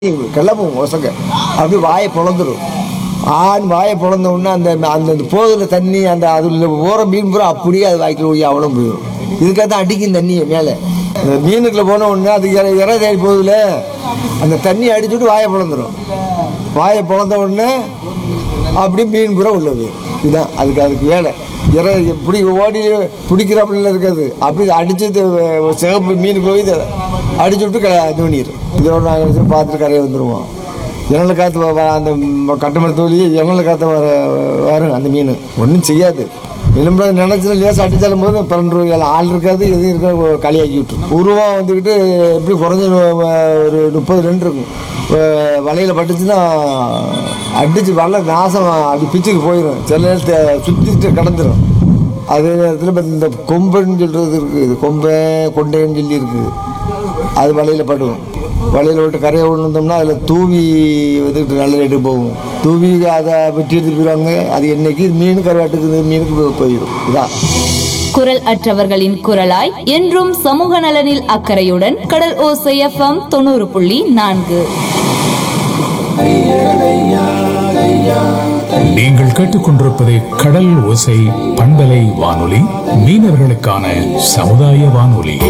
கிளம்பும் ஒசங்க அப்படி வாயை பொழந்துடும் ஆண் வாயை பொழந்த உடனே அந்த அந்த போதில் தண்ணி அந்த அதில் ஓர மீன் பூரா அப்படியே அது வாய்க்குள்ள போய் அவ்வளோ போயிடும் இதுக்காக தான் அடிக்கும் தண்ணியை மேலே அந்த மீனுக்குள்ள போன உடனே அது இற இற தேடி போகுதுல அந்த தண்ணி அடிச்சுட்டு வாயை பொழந்துடும் வாயை பொழந்த உடனே அப்படியே மீன் பூரா உள்ள போயிடும் இதுதான் அதுக்கு அதுக்கு வேலை இற இப்படி ஓடி பிடிக்கிறாப்புல இருக்காது அப்படி அடிச்சு இது சிகப்பு மீன் போய் இதை அடிச்சு விட்டு க இது பண்ணிடும் இதோட நாங்கள் பார்த்துட்டு கரையை வந்துடுவோம் எங்களை காற்று வ- வ- அந்த ம- கட்டுமர தோழி எங்களை காற்று வர வரும் அந்த மீன் ஒன்றும் செய்யாது எலும்புல நினைச்சு லேசாக அடிச்சாலும் போது பன்னெண்டு ரூபாய் ஆள் இருக்காது எதுவும் இருக்காது களியாக்கி விட்டுரும் உருவம் வந்துக்கிட்டு எப்படி குறைஞ்ச ஒரு முப்பது ரெண்டு இருக்கும் வ- வலையில் பட்டுச்சுன்னா அடிச்சு வலை நாசம் அப்படி பிச்சுக்கு போயிடும் சில நேரத்தில் சுற்றிட்டு கடந்துடும் அதே நேரத்தில் இப்போ இந்த கொம்புன்னு சொல்கிறது இருக்குது கொம்பை கொண்டைன்னு சொல்லி இருக்குது அது வலையில் படும் வலையில் விட்டு கரையை விழுந்தோம்னா அதில் தூவி வந்துட்டு நல்ல ரேட்டு போகும் தூவி அதை வெட்டி எடுத்துட்டு போயிடுவாங்க அது என்னைக்கு மீன் கருவாட்டுக்கு மீனுக்கு போய் போயிடும் இதான் குரல் அற்றவர்களின் குரலாய் என்றும் சமூக நலனில் அக்கறையுடன் கடல் ஓசை எஃப்எம் தொண்ணூறு புள்ளி நான்கு நீங்கள் கேட்டுக்கொண்டிருப்பது கடல் ஓசை பண்பலை வானொலி மீனவர்களுக்கான சமுதாய வானொலி